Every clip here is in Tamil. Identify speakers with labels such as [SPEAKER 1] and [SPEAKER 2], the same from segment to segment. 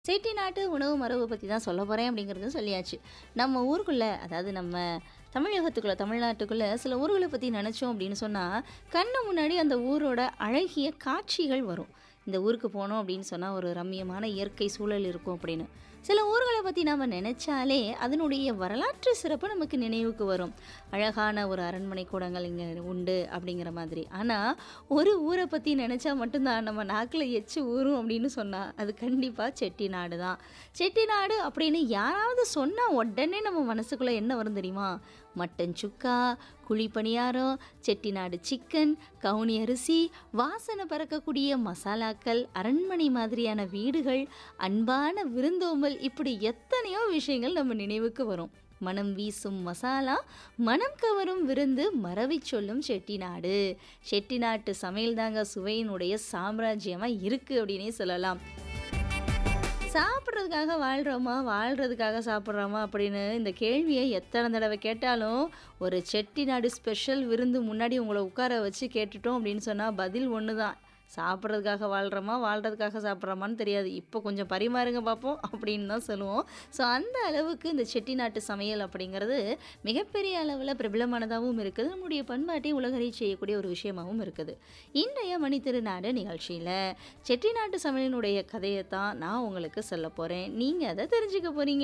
[SPEAKER 1] செட்டிநாட்டு உணவு மரபு பத்தி தான் சொல்லப் போறேன் அப்படிங்கிறதும் சொல்லியாச்சு. நம்ம ஊருக்குள்ள, அதாவது நம்ம தமிழகத்துக்குள்ள, தமிழ்நாட்டுக்குள்ள சில ஊர்கள பத்தி நெனச்சோம் அப்படின்னு சொன்னா, கண்ணு முன்னாடி அந்த ஊரோட அழகிய காட்சிகள் வரும். இந்த ஊருக்கு போனோம் அப்படின்னு சொன்னா, ஒரு ரம்மியமான இயற்கை சூழல் இருக்கும் அப்படின்னு. சில ஊர்கள பத்தி நாம நெனச்சாலே, அதனுடைய வரலாற்று சிறப்பு நமக்கு நினைவுக்கு வரும். அழகான ஒரு அரண்மனை கூடங்கள் இங்க உண்டு அப்படிங்கிற மாதிரி. ஆனா, ஒரு ஊர பத்தி நெனச்சா மட்டும் தான் நம்ம நாக்குல எச்சி ஊறும் அப்படின்னு சொன்னா, அது கண்டிப்பா செட்டிநாடு தான். செட்டிநாடு அப்படின்னு யாராவது சொன்னா உடனே நம்ம மனசுக்குள்ள என்ன வரும் தெரியுமா? மட்டன் சுக்கா, குழி பணியாரம், செட்டிநாடு சிக்கன், கவுனி அரிசி, வாசனை பறக்கக்கூடிய மசாலாக்கள், அரண்மனை மாதிரியான வீடுகள், அன்பான விருந்தோம்பல் இப்படி எத்தனையோ விஷயங்கள் நம்ம நினைவுக்கு வரும். மனம் வீசும் மசாலா, மனம் கவரும் விருந்து, மறவிச் சொல்லும் செட்டிநாடு. செட்டிநாட்டு சமையல் தாங்க சுவையினுடைய சாம்ராஜ்யமா இருக்கு அப்படின்னே சொல்லலாம். சாப்பிடுறதுக்காக வாழ்றோமா? வாழ்றதுக்காக சாப்பிடுறோமா? அப்படின்னு இந்த கேள்விய எத்தன தடவ கேட்டாலும், ஒரு செட்டிநாடு ஸ்பெஷல் விருந்து முன்னாடி உங்கள உட்கார வச்சு கேட்டுட்டோம் அப்படின்னு சொன்னா, பதில் ஒண்ணு தான். சாப்பிடுறதுக்காக வாழ்றோமா? வாழ்றதுக்காக சாப்பிடுறோமான்னு தெரியாது. இப்போ கொஞ்சம் பரிமாறுங்க பார்ப்போம் அப்படின்னு தான் சொல்லுவோம். ஸோ அந்த அளவுக்கு இந்த செட்டிநாட்டு சமையல் அப்படிங்கிறது மிகப்பெரிய அளவுல பிரபலமானதாவும் இருக்குது. நம்முடைய பண்பாட்டை உலகறியச் செய்யக்கூடிய ஒரு விஷயமாவும் இருக்குது. இன்றைய மணித்திருநாடு நிகழ்ச்சியில செட்டிநாட்டு சமையலினுடைய கதைய தான் நான் உங்களுக்கு சொல்லப் போறேன். நீங்க அத தெரிஞ்சுக்க போறீங்க.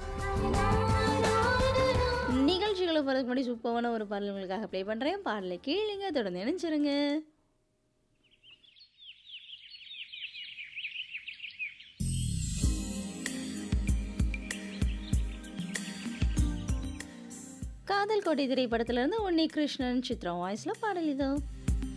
[SPEAKER 1] நிகழ்ச்சிக்குள்ள போறதுக்கு முன்னாடி சூப்பரான ஒரு பாடல் உங்களுக்காக ப்ளே பண்றேன். பாடலை கேளுங்க. தொடர்ந்து இணைஞ்சிருங்க. காதல் கோட்டை திரைப்படத்திலிருந்து உன்னி கிருஷ்ணன், சித்ரா வாய்ஸ்ல பாடல் இதோ.